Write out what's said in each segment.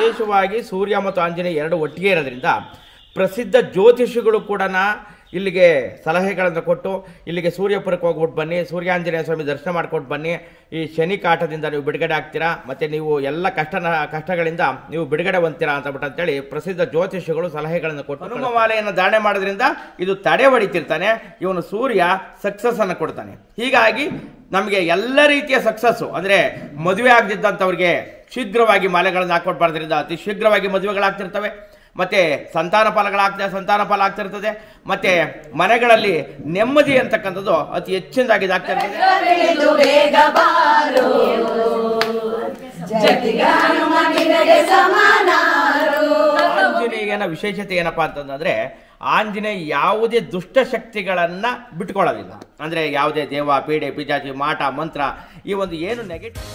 ವಿಶೇಷವಾಗಿ ಸೂರ್ಯ ಮತ್ತು ಆಂಜನೇಯ ಎರಡು ಒಟ್ಟಿಗೆ ಇರೋದ್ರಿಂದ ಪ್ರಸಿದ್ಧ ಜ್ಯೋತಿಷಿಗಳು ಕೂಡ ಇಲ್ಲಿಗೆ ಸಲಹೆಗಳನ್ನು ಕೊಟ್ಟು ಇಲ್ಲಿಗೆ ಸೂರ್ಯಪುರಕ್ಕೆ ಹೋಗ್ಬಿಟ್ಟು ಬನ್ನಿ ಸೂರ್ಯಾಂಜನೇಯ ಸ್ವಾಮಿ ದರ್ಶನ ಮಾಡ್ಕೊಂಡು ಬನ್ನಿ ಈ ಶನಿ ಕಾಟದಿಂದ ನೀವು ಬಿಡುಗಡೆ ಆಗ್ತೀರಾ ಮತ್ತು ನೀವು ಎಲ್ಲ ಕಷ್ಟನ ಕಷ್ಟಗಳಿಂದ ನೀವು ಬಿಡುಗಡೆ ಹೊಂದ್ತೀರಾ ಅಂತ ಬಿಟ್ಟು ಅಂತೇಳಿ ಪ್ರಸಿದ್ಧ ಜ್ಯೋತಿಷಿಗಳು ಸಲಹೆಗಳನ್ನು ಕೊಟ್ಟು ಹನುಮಮಾಲೆಯನ್ನು ಧಾರಣೆ ಮಾಡೋದ್ರಿಂದ ಇದು ತಡೆ ಹೊಡಿತಿರ್ತಾನೆ ಇವನು ಸೂರ್ಯ ಸಕ್ಸಸ್ ಅನ್ನು ಕೊಡ್ತಾನೆ ಹೀಗಾಗಿ ನಮಗೆ ಎಲ್ಲ ರೀತಿಯ ಸಕ್ಸಸ್ಸು ಅಂದರೆ ಮದುವೆ ಆಗದಿದ್ದಂಥವ್ರಿಗೆ ಶೀಘ್ರವಾಗಿ ಮಾಲೆಗಳನ್ನು ಹಾಕೊಟ್ಬಾರ್ದ್ರಿಂದ ಅತಿ ಶೀಘ್ರವಾಗಿ ಮದುವೆಗಳಾಗ್ತಿರ್ತವೆ ಮತ್ತೆ ಸಂತಾನ ಫಲಗಳಾಗ್ತದೆ ಸಂತಾನ ಫಲ ಆಗ್ತಿರ್ತದೆ ಮತ್ತೆ ಮನೆಗಳಲ್ಲಿ ನೆಮ್ಮದಿ ಅಂತಕ್ಕಂಥದ್ದು ಅತಿ ಹೆಚ್ಚಿನದಾಗಿ ಇದಾಗ್ತಾ ಇರ್ತದೆ ಬೆಳೆದು ಬೇಗ ಬಾರು ಜಗತ್ತಿಗೆ ಹನುಮನಿಗೆ ಸಮಾನಾರು ಆಂಜನೇಯನ ವಿಶೇಷತೆ ಏನಪ್ಪಾ ಅಂತಂದ್ರೆ ಆಂಜನೇಯ ಯಾವುದೇ ದುಷ್ಟಶಕ್ತಿಗಳನ್ನ ಬಿಟ್ಕೊಳ್ಳೋದಿಲ್ಲ ಅಂದ್ರೆ ಯಾವುದೇ ದೇವ ಪೀಡೆ ಪಿಜಾಚಿ ಮಾಟ ಮಂತ್ರ ಈ ಒಂದು ಏನು ನೆಗೆಟಿವ್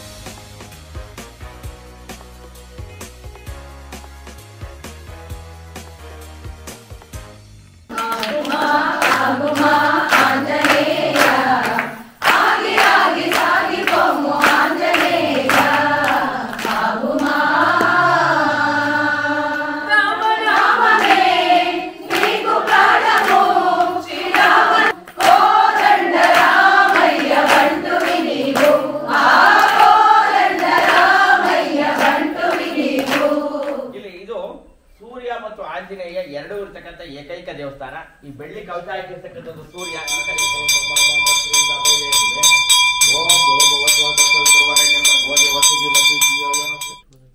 ಇಲ್ಲಿ ಇದು ಸೂರ್ಯ ಮತ್ತು ಆಂಜನೇಯ ಎರಡೂ ಇರ್ತಕ್ಕಂಥ ಏಕೈಕ ದೇವಸ್ಥಾನ ಈ ಬೆಳ್ಳಿ ಕವಚ ಹಾಕಿರ್ತಕ್ಕಂಥದ್ದು ಸೂರ್ಯ ಈ ಕಡೆ ಓಂ ಭೂರ್ಭುವಸ್ಸುವ ತತ್ಸವಿತುರ್ವರೆಣ್ಯಂ ಭರ್ಗೋದೇವ ವಸುಧಿ ಮಧ್ಯೆ ಧಿಯೋ ಯೋ ನಃ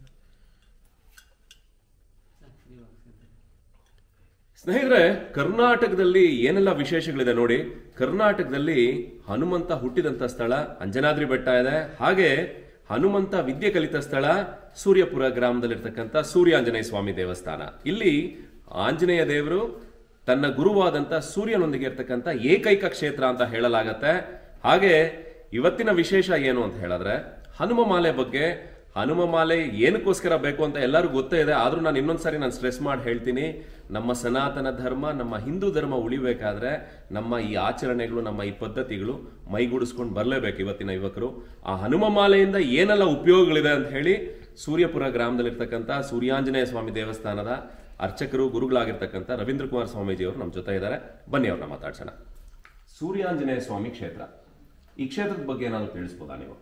ಸ್ನೇಹಿತರೆ ಕರ್ನಾಟಕದಲ್ಲಿ ಏನೆಲ್ಲ ವಿಶೇಷಗಳಿದೆ ನೋಡಿ ಕರ್ನಾಟಕದಲ್ಲಿ ಹನುಮಂತ ಹುಟ್ಟಿದಂತ ಸ್ಥಳ ಅಂಜನಾದ್ರಿ ಬೆಟ್ಟ ಇದೆ ಹಾಗೆ ಹನುಮಂತ ವಿದ್ಯೆ ಕಲಿತ ಸ್ಥಳ ಸೂರ್ಯಪುರ ಗ್ರಾಮದಲ್ಲಿರ್ತಕ್ಕಂಥ ಸೂರ್ಯಾಂಜನೇಯ ಸ್ವಾಮಿ ದೇವಸ್ಥಾನ ಇಲ್ಲಿ ಆಂಜನೇಯ ದೇವರು ತನ್ನ ಗುರುವಾದಂತ ಸೂರ್ಯನೊಂದಿಗೆ ಇರ್ತಕ್ಕಂಥ ಏಕೈಕ ಕ್ಷೇತ್ರ ಅಂತ ಹೇಳಲಾಗತ್ತೆ ಹಾಗೆ ಇವತ್ತಿನ ವಿಶೇಷ ಏನು ಅಂತ ಹೇಳಿದ್ರೆ ಹನುಮ ಮಾಲೆ ಬಗ್ಗೆ ಹನುಮ ಮಾಲೆ ಏನಕ್ಕೋಸ್ಕರ ಬೇಕು ಅಂತ ಎಲ್ಲರಿಗೂ ಗೊತ್ತೇ ಇದೆ ಆದ್ರೂ ನಾನು ಇನ್ನೊಂದ್ಸರಿ ನಾನು ಸ್ಟ್ರೆಸ್ ಮಾಡಿ ಹೇಳ್ತೀನಿ ನಮ್ಮ ಸನಾತನ ಧರ್ಮ ನಮ್ಮ ಹಿಂದೂ ಧರ್ಮ ಉಳಿಬೇಕಾದ್ರೆ ನಮ್ಮ ಈ ಆಚರಣೆಗಳು ನಮ್ಮ ಈ ಪದ್ಧತಿಗಳು ಮೈಗೂಡಿಸ್ಕೊಂಡು ಬರಲೇಬೇಕು ಇವತ್ತಿನ ಯುವಕರು ಆ ಹನುಮ ಮಾಲೆಯಿಂದ ಏನೆಲ್ಲ ಉಪಯೋಗಗಳಿದೆ ಅಂತ ಹೇಳಿ ಸೂರ್ಯಪುರ ಗ್ರಾಮದಲ್ಲಿರ್ತಕ್ಕಂಥ ಸೂರ್ಯಾಂಜನೇಯ ಸ್ವಾಮಿ ದೇವಸ್ಥಾನದ ಅರ್ಚಕರು ಗುರುಗಳಾಗಿರ್ತಕ್ಕಂಥ ರವೀಂದ್ರ ಕುಮಾರ್ ಸ್ವಾಮೀಜಿಯವರು ನಮ್ಮ ಜೊತೆ ಇದ್ದಾರೆ ಬನ್ನಿ ಅವ್ರನ್ನ ಮಾತಾಡ್ಸೋಣ ಸೂರ್ಯಾಂಜನೇಯ ಸ್ವಾಮಿ ಕ್ಷೇತ್ರ ಈ ಕ್ಷೇತ್ರದ ಬಗ್ಗೆ ಏನಾದ್ರು ತಿಳಿಸ್ಬೋದಾ ನೀವು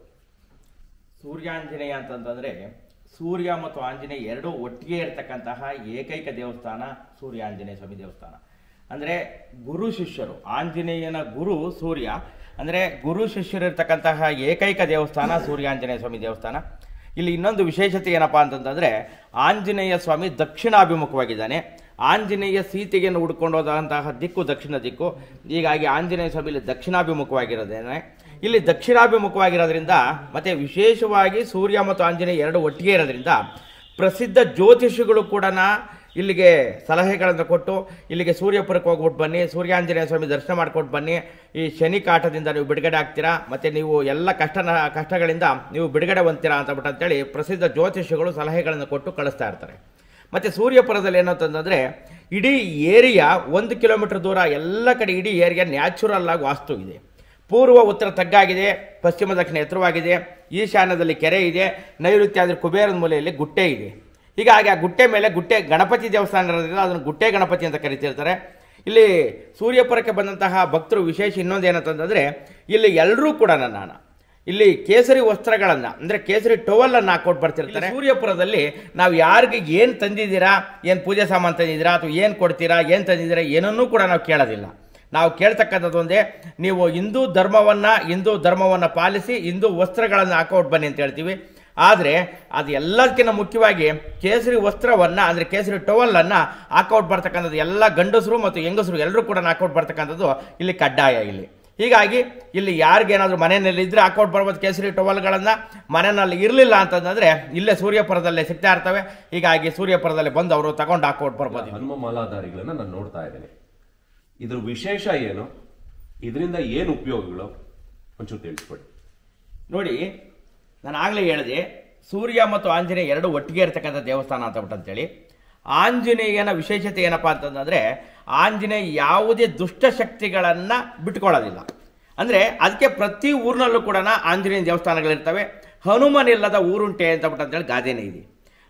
ಸೂರ್ಯಾಂಜನೇಯ ಅಂತಂತಂದ್ರೆ ಸೂರ್ಯ ಮತ್ತು ಆಂಜನೇಯ ಎರಡೂ ಒಟ್ಟಿಗೆ ಇರತಕ್ಕಂತಹ ಏಕೈಕ ದೇವಸ್ಥಾನ ಸೂರ್ಯಾಂಜನೇಯ ಸ್ವಾಮಿ ದೇವಸ್ಥಾನ ಅಂದ್ರೆ ಗುರು ಶಿಷ್ಯರು ಆಂಜನೇಯನ ಗುರು ಸೂರ್ಯ ಅಂದ್ರೆ ಗುರು ಶಿಷ್ಯರು ಇರ್ತಕ್ಕಂತಹ ಏಕೈಕ ದೇವಸ್ಥಾನ ಸೂರ್ಯಾಂಜನೇಯ ಸ್ವಾಮಿ ದೇವಸ್ಥಾನ ಇಲ್ಲಿ ಇನ್ನೊಂದು ವಿಶೇಷತೆ ಏನಪ್ಪಾ ಅಂತಂತಂದ್ರೆ ಆಂಜನೇಯ ಸ್ವಾಮಿ ದಕ್ಷಿಣಾಭಿಮುಖವಾಗಿದ್ದಾನೆ ಆಂಜನೇಯ ಸೀತೆಯನ್ನು ಹುಡ್ಕೊಂಡು ಹೋದಂತಹ ದಿಕ್ಕು ದಕ್ಷಿಣ ದಿಕ್ಕು ಹೀಗಾಗಿ ಆಂಜನೇಯ ಸ್ವಾಮಿ ಇಲ್ಲಿ ದಕ್ಷಿಣಾಭಿಮುಖವಾಗಿರೋದೇನೆ ಇಲ್ಲಿ ದಕ್ಷಿಣಾಭಿಮುಖವಾಗಿರೋದ್ರಿಂದ ಮತ್ತೆ ವಿಶೇಷವಾಗಿ ಸೂರ್ಯ ಮತ್ತು ಆಂಜನೇಯ ಎರಡು ಒಟ್ಟಿಗೆ ಇರೋದ್ರಿಂದ ಪ್ರಸಿದ್ಧ ಜ್ಯೋತಿಷಿಗಳು ಕೂಡ ಇಲ್ಲಿಗೆ ಸಲಹೆಗಳನ್ನು ಕೊಟ್ಟು ಇಲ್ಲಿಗೆ ಸೂರ್ಯಪುರಕ್ಕೆ ಹೋಗ್ಬಿಟ್ಟು ಬನ್ನಿ ಸೂರ್ಯಾಂಜನೇಯ ಸ್ವಾಮಿ ದರ್ಶನ ಮಾಡ್ಕೊಂಡು ಬನ್ನಿ ಈ ಶನಿ ಕಾಟದಿಂದ ನೀವು ಬಿಡುಗಡೆ ಆಗ್ತೀರಾ ಮತ್ತು ನೀವು ಎಲ್ಲ ಕಷ್ಟನ ಕಷ್ಟಗಳಿಂದ ನೀವು ಬಿಡುಗಡೆ ಹೊಂದ್ತೀರಾ ಅಂತ ಬಿಟ್ಟು ಅಂತೇಳಿ ಪ್ರಸಿದ್ಧ ಜ್ಯೋತಿಷಿಗಳು ಸಲಹೆಗಳನ್ನು ಕೊಟ್ಟು ಕಳಿಸ್ತಾ ಇರ್ತಾರೆ ಮತ್ತು ಸೂರ್ಯಪುರದಲ್ಲಿ ಏನಂತಂದರೆ ಇಡೀ ಏರಿಯಾ ಒಂದು ಕಿಲೋಮೀಟರ್ ದೂರ ಎಲ್ಲ ಕಡೆ ಇಡೀ ಏರಿಯಾ ನ್ಯಾಚುರಲ್ ಆಗಿ ವಾಸ್ತು ಇದೆ ಪೂರ್ವ ಉತ್ತರ ತಗ್ಗಾಗಿದೆ ಪಶ್ಚಿಮ ದಕ್ಷಿಣ ಎತ್ತರವಾಗಿದೆ ಈಶಾನ್ಯದಲ್ಲಿ ಕೆರೆ ಇದೆ ನೈಋತ್ಯ ಆದರೆ ಕುಬೇರದ ಮೂಲೆಯಲ್ಲಿ ಗುಟ್ಟೆ ಇದೆ ಹೀಗಾಗಿ ಆ ಗುಟ್ಟೆ ಮೇಲೆ ಗುಟ್ಟೆ ಗಣಪತಿ ದೇವಸ್ಥಾನ ಇರೋದ್ರಿಂದ ಅದನ್ನು ಗುಟ್ಟೆ ಗಣಪತಿ ಅಂತ ಕರಿತಿರ್ತಾರೆ ಇಲ್ಲಿ ಸೂರ್ಯಪುರಕ್ಕೆ ಬಂದಂತಹ ಭಕ್ತರು ವಿಶೇಷ ಇನ್ನೊಂದು ಏನಂತಂದರೆ ಇಲ್ಲಿ ಎಲ್ಲರೂ ಕೂಡ ನಾನು ಇಲ್ಲಿ ಕೇಸರಿ ವಸ್ತ್ರಗಳನ್ನ ಅಂದ್ರೆ ಕೇಸರಿ ಟವಲ್ ಅನ್ನ ಹಾಕೊಟ್ಟು ಬರ್ತಿರ್ತಾರೆ ಸೂರ್ಯಪುರದಲ್ಲಿ ನಾವು ಯಾರಿಗೆ ಏನ್ ತಂದಿದ್ದೀರಾ ಏನ್ ಪೂಜೆ ಸಾಮಾನು ತಂದಿದ್ದೀರಾ ಅಥವಾ ಏನ್ ಕೊಡ್ತೀರಾ ಏನ್ ತಂದಿದ್ದೀರಾ ಏನನ್ನೂ ಕೂಡ ನಾವು ಕೇಳೋದಿಲ್ಲ ನಾವು ಕೇಳ್ತಕ್ಕಂಥದ್ದು ಒಂದೇ ನೀವು ಹಿಂದೂ ಧರ್ಮವನ್ನ ಹಿಂದೂ ಧರ್ಮವನ್ನ ಪಾಲಿಸಿ ಹಿಂದೂ ವಸ್ತ್ರಗಳನ್ನು ಹಾಕೋಟ್ ಬನ್ನಿ ಅಂತ ಹೇಳ್ತೀವಿ ಆದರೆ ಅದು ಎಲ್ಲದಕ್ಕಿಂತ ಮುಖ್ಯವಾಗಿ ಕೇಸರಿ ವಸ್ತ್ರವನ್ನ ಅಂದ್ರೆ ಕೇಸರಿ ಟವಲ್ ಅನ್ನ ಹಾಕೋಟ್ ಬರ್ತಕ್ಕಂಥದ್ದು ಎಲ್ಲ ಗಂಡಸರು ಮತ್ತು ಹೆಂಗಸರು ಎಲ್ಲರೂ ಕೂಡ ಹಾಕೋಟ್ ಬರ್ತಕ್ಕಂಥದ್ದು ಇಲ್ಲಿ ಕಡ್ಡಾಯ ಇಲ್ಲಿ ಹೀಗಾಗಿ ಇಲ್ಲಿ ಯಾರಿಗೇನಾದ್ರೂ ಮನೆಯಲ್ಲಿ ಇದ್ರೆ ಹಾಕೊಂಡು ಬರ್ಬೋದು ಕೇಸರಿ ಟವಲ್ಗಳನ್ನ ಮನೆಯಲ್ಲಿ ಇರಲಿಲ್ಲ ಅಂತಂದ್ರೆ ಇಲ್ಲೇ ಸೂರ್ಯಪುರದಲ್ಲೇ ಸಿಗ್ತಾ ಇರ್ತವೆ ಹೀಗಾಗಿ ಸೂರ್ಯಪುರದಲ್ಲಿ ಬಂದು ಅವರು ತಗೊಂಡು ಹಾಕೊಂಡು ಬರ್ಬೋದು ಹನುಮ ಮಾಲಾಧಾರಿಗಳನ್ನ ನಾನು ನೋಡ್ತಾ ಇದ್ದೀನಿ ಇದ್ರ ವಿಶೇಷ ಏನು ಇದರಿಂದ ಏನು ಉಪಯೋಗಗಳು ಒಂಚೂರು ತಿಳಿಸ್ಕೊಡಿ ನೋಡಿ ನಾನು ಆಗಲೇ ಹೇಳಿದೆ ಸೂರ್ಯ ಮತ್ತು ಆಂಜನೇಯ ಎರಡು ಒಟ್ಟಿಗೆ ಇರತಕ್ಕಂಥ ದೇವಸ್ಥಾನ ಅಂತ ಬಿಟ್ಟು ಅಂತೇಳಿ ಆಂಜನೇಯನ ವಿಶೇಷತೆ ಏನಪ್ಪಾ ಅಂತಂದ್ರೆ ಆಂಜನೇಯ ಯಾವುದೇ ದುಷ್ಟಶಕ್ತಿಗಳನ್ನ ಬಿಟ್ಕೊಳ್ಳೋದಿಲ್ಲ ಅಂದ್ರೆ ಅದಕ್ಕೆ ಪ್ರತಿ ಊರಿನಲ್ಲೂ ಕೂಡ ಆಂಜನೇಯ ದೇವಸ್ಥಾನಗಳಿರ್ತವೆ ಹನುಮನಿಲ್ಲದ ಊರುಂಟೆ ಅಂತ ಬಿಟ್ಟು ಅಂತೇಳಿ ಗಾದೆನೇ ಇದೆ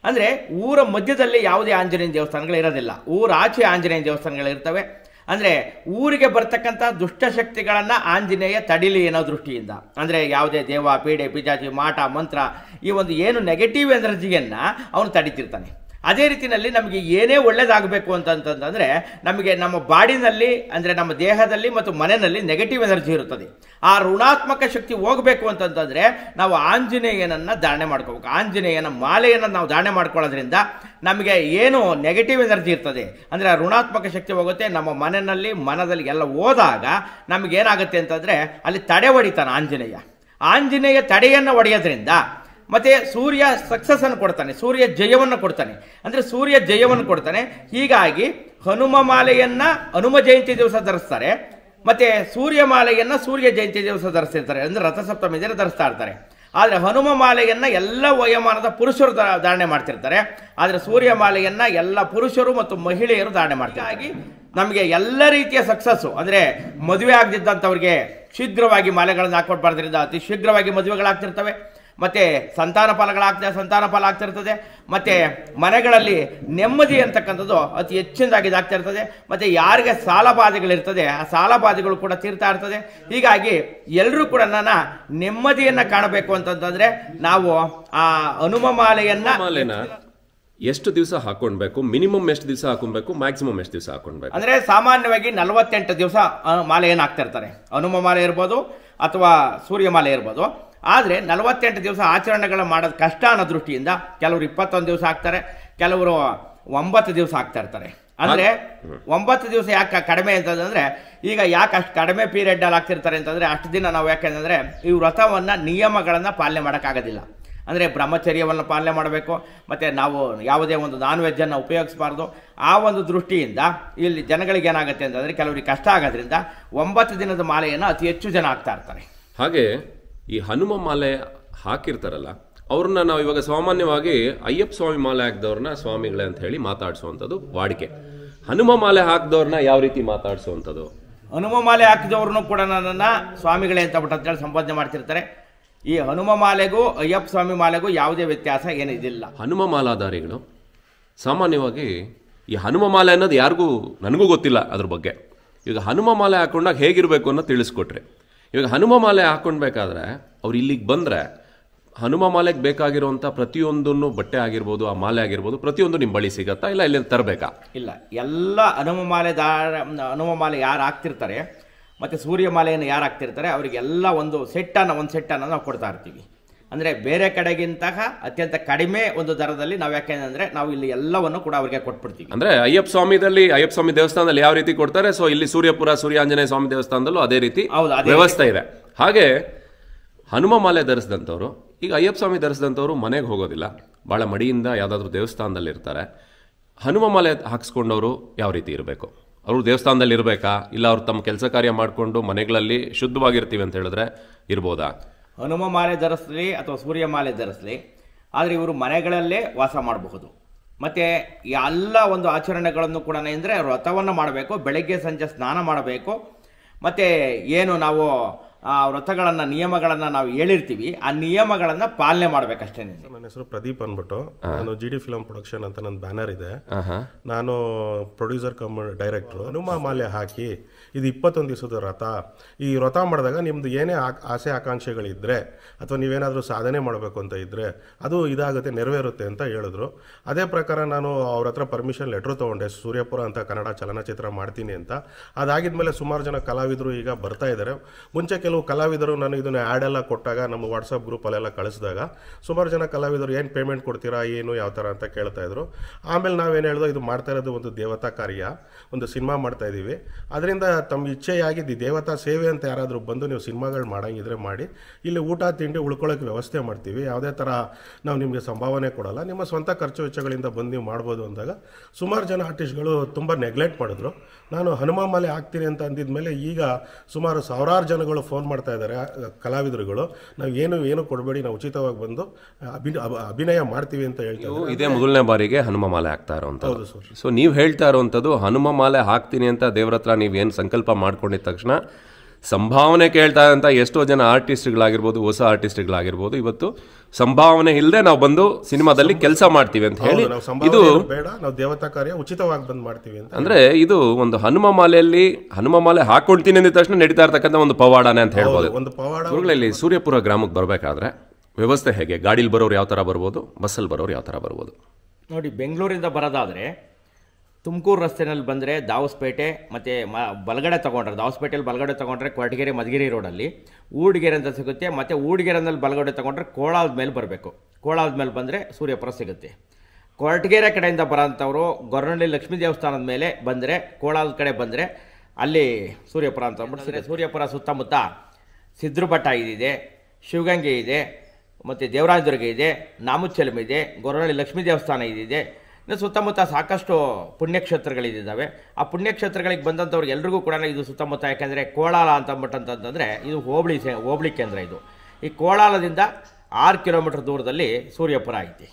ಅಂದರೆ ಊರ ಮಧ್ಯದಲ್ಲಿ ಯಾವುದೇ ಆಂಜನೇಯ ದೇವಸ್ಥಾನಗಳು ಇರೋದಿಲ್ಲ ಊರಾಚೆ ಆಂಜನೇಯ ದೇವಸ್ಥಾನಗಳು ಇರ್ತವೆ ಅಂದರೆ ಊರಿಗೆ ಬರ್ತಕ್ಕಂಥ ದುಷ್ಟಶಕ್ತಿಗಳನ್ನು ಆಂಜನೇಯ ತಡಿಲಿ ಅನ್ನೋ ದೃಷ್ಟಿಯಿಂದ ಅಂದರೆ ಯಾವುದೇ ದೇವ ಪೀಡೆ ಪಿಜಾಚಿ ಮಾಟ ಮಂತ್ರ ಈ ಒಂದು ಏನು ನೆಗೆಟಿವ್ ಎನರ್ಜಿಯನ್ನು ಅವನು ತಡಿತಿರ್ತಾನೆ ಅದೇ ರೀತಿಯಲ್ಲಿ ನಮಗೆ ಏನೇ ಒಳ್ಳೇದಾಗಬೇಕು ಅಂತಂತಂದ್ರೆ ನಮಗೆ ನಮ್ಮ ಬಾಡಿನಲ್ಲಿ ಅಂದರೆ ನಮ್ಮ ದೇಹದಲ್ಲಿ ಮತ್ತು ಮನೆಯಲ್ಲಿ ನೆಗೆಟಿವ್ ಎನರ್ಜಿ ಇರುತ್ತದೆ ಆ ಋಣಾತ್ಮಕ ಶಕ್ತಿ ಹೋಗಬೇಕು ಅಂತಂತಂದ್ರೆ ನಾವು ಆಂಜನೇಯನನ್ನ ಧಾರಣೆ ಮಾಡ್ಕೋಬೇಕು ಆಂಜನೇಯನ ಮಾಲೆಯನ್ನು ನಾವು ಧಾರಣೆ ಮಾಡ್ಕೊಳ್ಳೋದ್ರಿಂದ ನಮಗೆ ಏನು ನೆಗೆಟಿವ್ ಎನರ್ಜಿ ಇರ್ತದೆ ಅಂದರೆ ಆ ಋಣಾತ್ಮಕ ಶಕ್ತಿ ಹೋಗುತ್ತೆ ನಮ್ಮ ಮನೆಯಲ್ಲಿ ಮನದಲ್ಲಿ ಎಲ್ಲ ಹೋದಾಗ ನಮಗೇನಾಗುತ್ತೆ ಅಂತಂದರೆ ಅಲ್ಲಿ ತಡೆ ಹೊಡಿತಾನೆ ಆಂಜನೇಯ ಆಂಜನೇಯ ತಡೆಯನ್ನು ಹೊಡೆಯೋದ್ರಿಂದ ಮತ್ತೆ ಸೂರ್ಯ ಸಕ್ಸಸ್ ಅನ್ನು ಕೊಡ್ತಾನೆ ಸೂರ್ಯ ಜಯವನ್ನು ಕೊಡ್ತಾನೆ ಅಂದ್ರೆ ಸೂರ್ಯ ಜಯವನ್ನು ಕೊಡ್ತಾನೆ ಹೀಗಾಗಿ ಹನುಮ ಮಾಲೆಯನ್ನ ಹನುಮ ಜಯಂತಿ ದಿವಸ ಧರಿಸ್ತಾರೆ ಮತ್ತೆ ಸೂರ್ಯ ಮಾಲೆಯನ್ನ ಸೂರ್ಯ ಜಯಂತಿ ದಿವಸ ಧರಿಸ್ತಿರ್ತಾರೆ ಅಂದ್ರೆ ರಥಸಪ್ತಮಿ ದಿನ ಧರಿಸ್ತಾ ಇರ್ತಾರೆ ಆದರೆ ಹನುಮ ಮಾಲೆಯನ್ನ ಎಲ್ಲ ವಯೋಮಾನದ ಪುರುಷರು ಧ- ಧಾರಣೆ ಮಾಡ್ತಿರ್ತಾರೆ ಆದರೆ ಸೂರ್ಯ ಮಾಲೆಯನ್ನ ಎಲ್ಲ ಪುರುಷರು ಮತ್ತು ಮಹಿಳೆಯರು ಧಾರಣೆ ಮಾಡ್ತಾರೆ ಹಾಗಾಗಿ ನಮಗೆ ಎಲ್ಲ ರೀತಿಯ ಸಕ್ಸಸ್ಸು ಅಂದರೆ ಮದುವೆ ಆಗದಿದ್ದಂಥವ್ರಿಗೆ ಶೀಘ್ರವಾಗಿ ಮಾಲೆಗಳನ್ನು ಹಾಕೊಟ್ಬಾರ್ದ್ರಿಂದ ಅತಿ ಶೀಘ್ರವಾಗಿ ಮದುವೆಗಳಾಗ್ತಿರ್ತವೆ ಮತ್ತೆ ಸಂತಾನ ಫಲಗಳಾಗ್ತದೆ ಸಂತಾನ ಫಲ ಆಗ್ತಿರ್ತದೆ ಮತ್ತೆ ಮನೆಗಳಲ್ಲಿ ನೆಮ್ಮದಿ ಅಂತಕ್ಕಂಥದ್ದು ಅತಿ ಹೆಚ್ಚಿನದಾಗಿ ಇದಾಗ್ತಾ ಇರ್ತದೆ ಮತ್ತೆ ಯಾರಿಗೆ ಸಾಲ ಬಾಧೆಗಳಿರ್ತದೆ ಆ ಸಾಲ ಬಾಧೆಗಳು ಕೂಡ ತೀರ್ತಾ ಇರ್ತದೆ ಹೀಗಾಗಿ ಎಲ್ಲರೂ ಕೂಡ ನನ್ನ ನೆಮ್ಮದಿಯನ್ನ ಕಾಣಬೇಕು ಅಂತಂತಂದ್ರೆ ನಾವು ಆ ಹನುಮ ಮಾಲೆಯನ್ನ ಮಾಲೆನ ಎಷ್ಟು ದಿವಸ ಹಾಕೊಳ್ಬೇಕು ಮಿನಿಮಮ್ ಎಷ್ಟು ದಿವಸ ಹಾಕೊಬೇಕು ಮ್ಯಾಕ್ಸಿಮಮ್ ಎಷ್ಟು ದಿವಸ ಹಾಕೊಳ್ಬೇಕು ಅಂದ್ರೆ ಸಾಮಾನ್ಯವಾಗಿ ನಲವತ್ತೆಂಟು ದಿವಸ ಮಾಲೆಯನ್ನು ಹಾಕ್ತಾ ಇರ್ತಾರೆ ಹನುಮ ಮಾಲೆ ಇರ್ಬೋದು ಅಥವಾ ಸೂರ್ಯ ಮಾಲೆ ಇರ್ಬೋದು ಆದರೆ ನಲವತ್ತೆಂಟು ದಿವಸ ಆಚರಣೆಗಳು ಮಾಡೋದು ಕಷ್ಟ ಅನ್ನೋ ದೃಷ್ಟಿಯಿಂದ ಕೆಲವರು ಇಪ್ಪತ್ತೊಂದು ದಿವಸ ಹಾಕ್ತಾರೆ ಕೆಲವರು ಒಂಬತ್ತು ದಿವಸ ಹಾಕ್ತಾ ಇರ್ತಾರೆ ಅಂದ್ರೆ ಒಂಬತ್ತು ದಿವಸ ಯಾಕೆ ಕಡಿಮೆ ಅಂತಂದ್ರೆ ಈಗ ಯಾಕೆ ಅಷ್ಟು ಕಡಿಮೆ ಪೀರಿಯಡ್ ಅಲ್ಲಿ ಹಾಕ್ತಿರ್ತಾರೆ ಅಂತಂದ್ರೆ ಅಷ್ಟು ದಿನ ನಾವು ಯಾಕೆಂದ್ರೆ ಈ ವ್ರತವನ್ನ ನಿಯಮಗಳನ್ನ ಪಾಲನೆ ಮಾಡೋಕ್ಕಾಗೋದಿಲ್ಲ ಅಂದರೆ ಬ್ರಹ್ಮಚರ್ಯವನ್ನು ಪಾಲನೆ ಮಾಡಬೇಕು ಮತ್ತು ನಾವು ಯಾವುದೇ ಒಂದು ನಾನ್ ವೆಜ್ಜನ್ನು ಉಪಯೋಗಿಸಬಾರ್ದು ಆ ಒಂದು ದೃಷ್ಟಿಯಿಂದ ಇಲ್ಲಿ ಜನಗಳಿಗೆ ಏನಾಗುತ್ತೆ ಅಂತಂದರೆ ಕೆಲವರಿಗೆ ಕಷ್ಟ ಆಗೋದ್ರಿಂದ ಒಂಬತ್ತು ದಿನದ ಮಾಲೆಯನ್ನು ಅತಿ ಹೆಚ್ಚು ಜನ ಹಾಕ್ತಾ ಇರ್ತಾರೆ ಹಾಗೆ ಈ ಹನುಮ ಮಾಲೆ ಹಾಕಿರ್ತಾರಲ್ಲ ಅವ್ರನ್ನ ನಾವು ಇವಾಗ ಸಾಮಾನ್ಯವಾಗಿ ಅಯ್ಯಪ್ಪ ಸ್ವಾಮಿ ಮಾಲೆ ಹಾಕಿದವ್ರನ್ನ ಸ್ವಾಮಿಗಳೇ ಅಂತ ಹೇಳಿ ಮಾತಾಡಿಸುವಂಥದ್ದು ವಾಡಿಕೆ ಹನುಮ ಮಾಲೆ ಹಾಕಿದವ್ರನ್ನ ಯಾವ ರೀತಿ ಮಾತಾಡಿಸುವಂಥದ್ದು ಹನುಮ ಮಾಲೆ ಹಾಕಿದವ್ರನ್ನು ಕೂಡ ನನ್ನನ್ನು ಸ್ವಾಮಿಗಳೇ ಅಂತ ಬಿಟ್ಟು ಅಂತೇಳಿ ಸಂಬೋಧನೆ ಮಾಡ್ತಿರ್ತಾರೆ ಈ ಹನುಮ ಮಾಲೆಗೂ ಅಯ್ಯಪ್ಪ ಸ್ವಾಮಿ ಮಾಲೆಗೂ ಯಾವುದೇ ವ್ಯತ್ಯಾಸ ಏನಿದಿಲ್ಲ ಹನುಮ ಮಾಲಾಧಾರಿಗಳು ಸಾಮಾನ್ಯವಾಗಿ ಈ ಹನುಮ ಮಾಲೆ ಅನ್ನೋದು ಯಾರಿಗೂ ನನಗೂ ಗೊತ್ತಿಲ್ಲ ಅದ್ರ ಬಗ್ಗೆ ಈಗ ಹನುಮ ಮಾಲೆ ಹಾಕೊಂಡಾಗ ಹೇಗಿರಬೇಕು ಅನ್ನೋ ತಿಳಿಸ್ಕೊಟ್ರಿ ಇವಾಗ ಹನುಮ ಮಾಲೆ ಹಾಕೊಂಡ್ಬೇಕಾದ್ರೆ ಅವ್ರು ಇಲ್ಲಿಗೆ ಬಂದರೆ ಹನುಮ ಮಾಲೆಗೆ ಬೇಕಾಗಿರುವಂಥ ಪ್ರತಿಯೊಂದನ್ನು ಬಟ್ಟೆ ಆಗಿರ್ಬೋದು ಆ ಮಾಲೆ ಆಗಿರ್ಬೋದು ಪ್ರತಿಯೊಂದು ನಿಮ್ಮ ಬಳಿ ಸಿಗತ್ತಾ ಇಲ್ಲ ಇಲ್ಲಿ ತರಬೇಕಾ ಇಲ್ಲ ಎಲ್ಲ ಹನುಮ ಮಾಲೆ ದಾರ ಹನುಮ ಮಾಲೆ ಯಾರು ಹಾಕ್ತಿರ್ತಾರೆ ಮತ್ತು ಸೂರ್ಯ ಮಾಲೆಯನ್ನು ಯಾರು ಹಾಕ್ತಿರ್ತಾರೆ ಅವರಿಗೆಲ್ಲ ಒಂದು ಸೆಟ್ಟನ್ನು ಒಂದು ಸೆಟ್ಟನ್ನು ನಾವು ಕೊಡ್ತಾ ಇರ್ತೀವಿ ಅಂದರೆ ಬೇರೆ ಕಡೆಗಿಂತಹ ಅತ್ಯಂತ ಕಡಿಮೆ ಒಂದು ದರದಲ್ಲಿ ನಾವು ಯಾಕೆಂದರೆ ನಾವು ಇಲ್ಲಿ ಎಲ್ಲವನ್ನು ಕೂಡ ಅವರಿಗೆ ಕೊಟ್ಬಿಡ್ತೀವಿ ಅಂದ್ರೆ ಅಯ್ಯಪ್ಪ ಸ್ವಾಮಿದಲ್ಲಿ ಅಯ್ಯಪ್ಪ ಸ್ವಾಮಿ ದೇವಸ್ಥಾನದಲ್ಲಿ ಯಾವ ರೀತಿ ಕೊಡ್ತಾರೆ ಸೊ ಇಲ್ಲಿ ಸೂರ್ಯಪುರ ಸೂರ್ಯ ಆಂಜನೇಯ ಸ್ವಾಮಿ ದೇವಸ್ಥಾನದಲ್ಲೂ ಅದೇ ರೀತಿ ಹೌದು, ಅದೇ ವ್ಯವಸ್ಥೆ ಇದೆ ಹಾಗೆ ಹನುಮ ಮಾಲೆ ಧರಿಸಿದಂಥವ್ರು ಈಗ ಅಯ್ಯಪ್ಪ ಸ್ವಾಮಿ ಧರಿಸಿದಂಥವ್ರು ಮನೆಗೆ ಹೋಗೋದಿಲ್ಲ ಬಹಳ ಮಡಿಯಿಂದ ಯಾವುದಾದ್ರೂ ದೇವಸ್ಥಾನದಲ್ಲಿ ಇರ್ತಾರೆ ಹನುಮ ಮಾಲೆ ಹಾಕ್ಸ್ಕೊಂಡವರು ಯಾವ ರೀತಿ ಇರಬೇಕು ಅವರು ದೇವಸ್ಥಾನದಲ್ಲಿ ಇರಬೇಕಾ ಇಲ್ಲ ಅವ್ರು ತಮ್ಮ ಕೆಲಸ ಕಾರ್ಯ ಮಾಡಿಕೊಂಡು ಮನೆಗಳಲ್ಲಿ ಶುದ್ಧವಾಗಿರ್ತೀವಿ ಅಂತ ಹೇಳಿದ್ರೆ ಇರ್ಬೋದಾ ಹನುಮ ಮಾಲೆ ಧರಿಸ್ಲಿ ಅಥವಾ ಸೂರ್ಯ ಮಾಲೆ ಧರಿಸ್ಲಿ ಆದರೆ ಇವರು ಮನೆಗಳಲ್ಲೇ ವಾಸ ಮಾಡಬಹುದು ಮತ್ತು ಎಲ್ಲ ಒಂದು ಆಚರಣೆಗಳನ್ನು ಕೂಡ ಅಂದರೆ ವ್ರತವನ್ನು ಮಾಡಬೇಕು ಬೆಳಗ್ಗೆ ಸಂಜೆ ಸ್ನಾನ ಮಾಡಬೇಕು ಮತ್ತು ಏನು ನಾವು ಆ ವ್ರತಗಳನ್ನು ನಿಯಮಗಳನ್ನು ನಾವು ಹೇಳಿರ್ತೀವಿ ಆ ನಿಯಮಗಳನ್ನು ಪಾಲನೆ ಮಾಡಬೇಕಷ್ಟೇ ನನ್ನ ಹೆಸರು ಪ್ರದೀಪ್ ಅಂದ್ಬಿಟ್ಟು ನಾನು ಜಿ ಡಿ ಫಿಲಂ ಪ್ರೊಡಕ್ಷನ್ ಅಂತ ನನ್ನ ಬ್ಯಾನರ್ ಇದೆ ಆಹಾ. ನಾನು ಪ್ರೊಡ್ಯೂಸರ್ ಕಮ್ ಡೈರೆಕ್ಟ್ರು ಹನುಮ ಮಾಲೆ ಹಾಕಿ ಇದು ಇಪ್ಪತ್ತೊಂದು ದಿವಸದ ವ್ರತ ಈ ವ್ರತ ಮಾಡಿದಾಗ ನಿಮ್ದು ಏನೇ ಆ- ಆಸೆ ಆಕಾಂಕ್ಷೆಗಳಿದ್ರೆ ಅಥವಾ ನೀವೇನಾದರೂ ಸಾಧನೆ ಮಾಡಬೇಕು ಅಂತ ಇದ್ರೆ ಅದು ಇದಾಗುತ್ತೆ ನೆರವೇರುತ್ತೆ ಅಂತ ಹೇಳಿದ್ರು ಅದೇ ಪ್ರಕಾರ ನಾನು ಅವ್ರ ಹತ್ರ ಪರ್ಮಿಷನ್ ಲೆಟ್ರು ತೊಗೊಂಡೆ ಸೂರ್ಯಪುರ ಅಂತ ಕನ್ನಡ ಚಲನಚಿತ್ರ ಮಾಡ್ತೀನಿ ಅಂತ ಅದಾಗಿದ್ಮೇಲೆ ಸುಮಾರು ಜನ ಕಲಾವಿದರು ಈಗ ಬರ್ತಾ ಇದ್ದಾರೆ ಮುಂಚೆ ಕೆಲವು ಕಲಾವಿದರು ನಾನು ಇದನ್ನ ಆ್ಯಡ್ ಎಲ್ಲ ಕೊಟ್ಟಾಗ ನಮ್ಮ ವಾಟ್ಸಪ್ ಗ್ರೂಪಲ್ಲೆಲ್ಲ ಕಳಿಸಿದಾಗ ಸುಮಾರು ಜನ ಕಲಾವಿದರು ಏನು ಪೇಮೆಂಟ್ ಕೊಡ್ತೀರಾ ಏನು ಯಾವ ಥರ ಅಂತ ಕೇಳ್ತಾ ಇದ್ರು ಆಮೇಲೆ ನಾವೇನು ಹೇಳ್ದೋ ಇದು ಮಾಡ್ತಾ ಇರೋದು ಒಂದು ದೇವತಾ ಕಾರ್ಯ ಒಂದು ಸಿನಿಮಾ ಮಾಡ್ತಾ ಇದ್ದೀವಿ ಅದರಿಂದ ತಮ್ಮ ಇಚ್ಛೆಯಾಗಿ ಇದು ದೇವತಾ ಸೇವೆ ಅಂತ ಯಾರಾದರೂ ಬಂದು ನೀವು ಸಿನಿಮಾಗಳು ಮಾಡಂಗಿದ್ರೆ ಮಾಡಿ ಇಲ್ಲಿ ಊಟ ತಿಂಡಿ ಉಳ್ಕೊಳ್ಳೋಕೆ ವ್ಯವಸ್ಥೆ ಮಾಡ್ತೀವಿ ಯಾವುದೇ ಥರ ನಾವು ನಿಮಗೆ ಸಂಭಾವನೆ ಕೊಡಲ್ಲ ನಿಮ್ಮ ಸ್ವಂತ ಖರ್ಚು ವೆಚ್ಚಗಳಿಂದ ಬಂದು ನೀವು ಮಾಡ್ಬೋದು ಅಂದಾಗ ಸುಮಾರು ಜನ ಆರ್ಟಿಸ್ಟ್ಗಳು ತುಂಬ ನೆಗ್ಲೆಕ್ಟ್ ಮಾಡಿದ್ರು ನಾನು ಹನುಮ ಮಾಲೆ ಹಾಕ್ತೀನಿ ಅಂತ ಅಂದಿದ್ಮೇಲೆ ಈಗ ಸುಮಾರು ಸಾವಿರಾರು ಜನಗಳು ಫೋನ್ ಮಾಡ್ತಾ ಇದ್ದಾರೆ ಆ, ಕಲಾವಿದರುಗಳು ನಾವು ಏನು ಏನು ಕೊಡಬೇಡಿ ನಾವು ಉಚಿತವಾಗಿ ಬಂದು ಅಭಿ ಅಭ- ಅಭಿನಯ ಮಾಡ್ತೀವಿ ಅಂತ ಹೇಳ್ತಾ ನೀವು ಇದ್ದಾರೆ ಇದೇ ಮೊದಲನೇ ಬಾರಿಗೆ ಹನುಮ ಮಾಲೆ ಹಾಕ್ತಾ ಇರೋವಂಥದ್ದು ಹೌದು ಸರ್ ಸೊ ನೀವು ಹೇಳ್ತಾ ಇರೋವಂಥದ್ದು ಹನುಮ ಮಾಲೆ ಹಾಕ್ತೀನಿ ಅಂತ ದೇವ್ರ ಹತ್ರ ನೀವು ಏನು ಸಂಕಲ್ಪ ಮಾಡ್ಕೊಂಡಿದ ತಕ್ಷಣ ಸಂಭಾವನೆ ಕೇಳ್ತಾ ಇದ್ದಂಥ ಎಷ್ಟೋ ಜನ ಆರ್ಟಿಸ್ಟ್ಗಳಾಗಿರ್ಬೋದು ಹೊಸ ಆರ್ಟಿಸ್ಟ್ಗಳಾಗಿರ್ಬೋದು ಇವತ್ತು ಸಂಭಾವನೆ ಇಲ್ಲದೆ ನಾವು ಬಂದು ಸಿನಿಮಾದಲ್ಲಿ ಕೆಲಸ ಮಾಡ್ತೀವಿ ಅಂತ ಹೇಳಿ ಹೌದು, ನಾವು ಇದು ಸಂಭಾವನೆ ಏನು ಬೇಡ ನಾವು ದೇವತಾ ಕಾರ್ಯ ಉಚಿತವಾಗಿ ಬಂದ್ ಮಾಡ್ತೀವಿ ಅಂತ ಅಂದ್ರೆ ಇದು ಒಂದು ಹನುಮ ಮಾಲೆಯಲ್ಲಿ ಹನುಮ ಮಾಲೆ ಹಾಕೊಳ್ತೀನಿ ಅಂದಿದ ತಕ್ಷಣ ನಡೀತಾ ಇರ್ತಕ್ಕಂಥ ಒಂದು ಪವಾಡನೆ ಅಂತ ಹೇಳ್ಬೋದು ಹೌದು, ಒಂದು ಪವಾಡ ಗುರುಗಳಲ್ಲಿ ಸೂರ್ಯಪುರ ಗ್ರಾಮಕ್ಕೆ ಬರಬೇಕಾದ್ರೆ ವ್ಯವಸ್ಥೆ ಹೇಗೆ ಗಾಡೀಲಿ ಬರೋರು ಯಾವ ಥರ ಬರ್ಬೋದು ಬಸ್ಸಲ್ಲಿ ಬರೋರು ಯಾವ ಥರ ಬರ್ಬೋದು ನೋಡಿ ಬೆಂಗಳೂರಿಂದ ಬರೋದಾದರೆ ತುಮಕೂರು ರಸ್ತೆನಲ್ಲಿ ಬಂದರೆ ದಾವಸ್ಪೇಟೆ ಮತ್ತು ಮ ಬಲಗಡೆ ತೊಗೊಂಡ್ರೆ ದಾವಸ್ಪೇಟೆಯಲ್ಲಿ ಬಲಗಡೆ ತೊಗೊಂಡ್ರೆ ಕೊರಟಗೆರೆ ಮಧುಗಿರಿ ರೋಡಲ್ಲಿ ಊಡಿಗೆರೆ ಅಂತ ಸಿಗುತ್ತೆ ಮತ್ತು ಊಡಿಗೆರೆನಲ್ಲಿ ಬಲಗಡೆ ತೊಗೊಂಡ್ರೆ ಕೋಳಾದ ಮೇಲೆ ಬರಬೇಕು ಕೋಳಾದ ಮೇಲೆ ಬಂದರೆ ಸೂರ್ಯಪುರ ಸಿಗುತ್ತೆ ಕೊರಟಗೆರೆ ಕಡೆಯಿಂದ ಬರೋಂಥವ್ರು ಗೊರವನಹಳ್ಳಿ ಲಕ್ಷ್ಮೀ ದೇವಸ್ಥಾನದ ಮೇಲೆ ಬಂದರೆ ಕೋಳಾದ ಕಡೆ ಬಂದರೆ ಅಲ್ಲಿ ಸೂರ್ಯಪುರ ಅಂತ ಅಂದ್ಬಿಟ್ಟು ಸೂರ್ಯಪುರ ಸುತ್ತಮುತ್ತ ಸಿದ್ರುಬಟ್ಟ ಇದಿದೆ ಶಿವಗಂಗೆ ಇದೆ ಮತ್ತು ದೇವರಾಜದುರ್ಗ ಇದೆ ನಾಮುಚ್ಚಲಂ ಇದೆ ಗೊರವನಹಳ್ಳಿ ಲಕ್ಷ್ಮೀ ದೇವಸ್ಥಾನ ಇದಿದೆ ಇನ್ನು ಸುತ್ತಮುತ್ತ ಸಾಕಷ್ಟು ಪುಣ್ಯಕ್ಷೇತ್ರಗಳಿದ್ದಾವೆ ಆ ಪುಣ್ಯಕ್ಷೇತ್ರಗಳಿಗೆ ಬಂದಂಥವ್ರಿಗೆ ಎಲ್ರಿಗೂ ಕೂಡ ಇದು ಸುತ್ತಮುತ್ತ ಯಾಕೆಂದರೆ ಕೋಳಾಲ ಅಂತ ಅಂದ್ಬಿಟ್ಟಂತಂದರೆ ಇದು ಹೋಬಳಿ ಸೇ ಹೋಬಳಿ ಕೇಂದ್ರ ಇದು ಈ ಕೋಳಾಲದಿಂದ ಆರು ಕಿಲೋಮೀಟರ್ ದೂರದಲ್ಲಿ ಸೂರ್ಯಪುರ ಐತಿ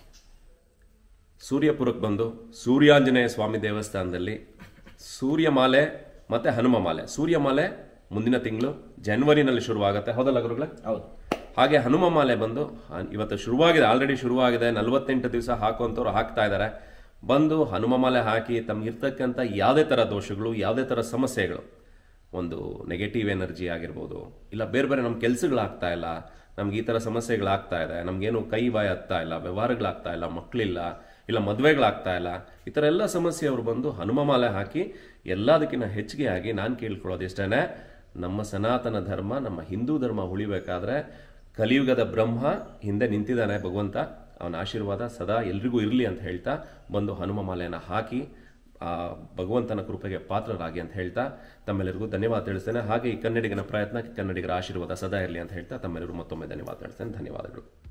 ಸೂರ್ಯಪುರಕ್ಕೆ ಬಂದು ಸೂರ್ಯಾಂಜನೇಯ ಸ್ವಾಮಿ ದೇವಸ್ಥಾನದಲ್ಲಿ ಸೂರ್ಯಮಾಲೆ ಮತ್ತೆ ಹನುಮ ಮಾಲೆ ಸೂರ್ಯಮಾಲೆ ಮುಂದಿನ ತಿಂಗಳು ಜನವರಿನಲ್ಲಿ ಶುರುವಾಗುತ್ತೆ ಹೌದಲ್ಲ ಗುರುಗಳೇ ಹೌದು ಹಾಗೆ ಹನುಮ ಮಾಲೆ ಬಂದು ಆ, ಇವತ್ತು ಶುರುವಾಗಿದೆ ಆಲ್ರೆಡಿ ಶುರುವಾಗಿದೆ ನಲವತ್ತೆಂಟು ದಿವಸ ಹಾಕುವಂಥವ್ರು ಹಾಕ್ತಾ ಇದ್ದಾರೆ ಬಂದು ಹನುಮ ಮಾಲೆ ಹಾಕಿ ತಮಗಿರ್ತಕ್ಕಂಥ ಯಾವುದೇ ಥರ ದೋಷಗಳು ಯಾವುದೇ ಥರ ಸಮಸ್ಯೆಗಳು ಒಂದು ನೆಗೆಟಿವ್ ಎನರ್ಜಿ ಆಗಿರ್ಬೋದು ಇಲ್ಲ ಬೇರೆ ಬೇರೆ ನಮ್ಮ ಕೆಲಸಗಳಾಗ್ತಾ ಇಲ್ಲ ನಮ್ಗೆ ಈ ಥರ ಸಮಸ್ಯೆಗಳಾಗ್ತಾ ಇದೆ ನಮಗೇನು ಕೈ ಬಾಯಿ ಆಗ್ತಾ ಇಲ್ಲ ವ್ಯವಹಾರಗಳಾಗ್ತಾ ಇಲ್ಲ ಮಕ್ಕಳಿಲ್ಲ ಇಲ್ಲ ಮದುವೆಗಳಾಗ್ತಾ ಇಲ್ಲ ಈ ಥರ ಎಲ್ಲ ಸಮಸ್ಯೆ ಅವರು ಬಂದು ಹನುಮ ಮಾಲೆ ಹಾಕಿ ಎಲ್ಲದಕ್ಕಿಂತ ಹೆಚ್ಚಿಗೆ ಆಗಿ ನಾನು ಕೇಳ್ಕೊಳ್ಳೋದು ಇಷ್ಟೇ ನಮ್ಮ ಸನಾತನ ಧರ್ಮ ನಮ್ಮ ಹಿಂದೂ ಧರ್ಮ ಉಳಿಬೇಕಾದ್ರೆ ಕಲಿಯುಗದ ಬ್ರಹ್ಮ ಹಿಂದೆ ನಿಂತಿದ್ದಾನೆ ಭಗವಂತ ಅವನ ಆಶೀರ್ವಾದ ಸದಾ ಎಲ್ರಿಗೂ ಇರಲಿ ಅಂತ ಹೇಳ್ತಾ ಬಂದು ಹನುಮ ಮಾಲೆಯನ್ನು ಹಾಕಿ ಆ ಭಗವಂತನ ಕೃಪೆಗೆ ಪಾತ್ರರಾಗಿ ಅಂತ ಹೇಳ್ತಾ ತಮ್ಮೆಲ್ಲರಿಗೂ ಧನ್ಯವಾದ ತಿಳಿಸ್ತೇನೆ ಹಾಗೆ ಈ ಕನ್ನಡಿಗನ ಪ್ರಯತ್ನಕ್ಕೆ ಕನ್ನಡಿಗರ ಆಶೀರ್ವಾದ ಸದಾ ಇರಲಿ ಅಂತ ಹೇಳ್ತಾ ತಮ್ಮೆಲ್ಲರಿಗೂ ಮತ್ತೊಮ್ಮೆ ಧನ್ಯವಾದ ತಿಳಿಸ್ತೇನೆ ಧನ್ಯವಾದಗಳು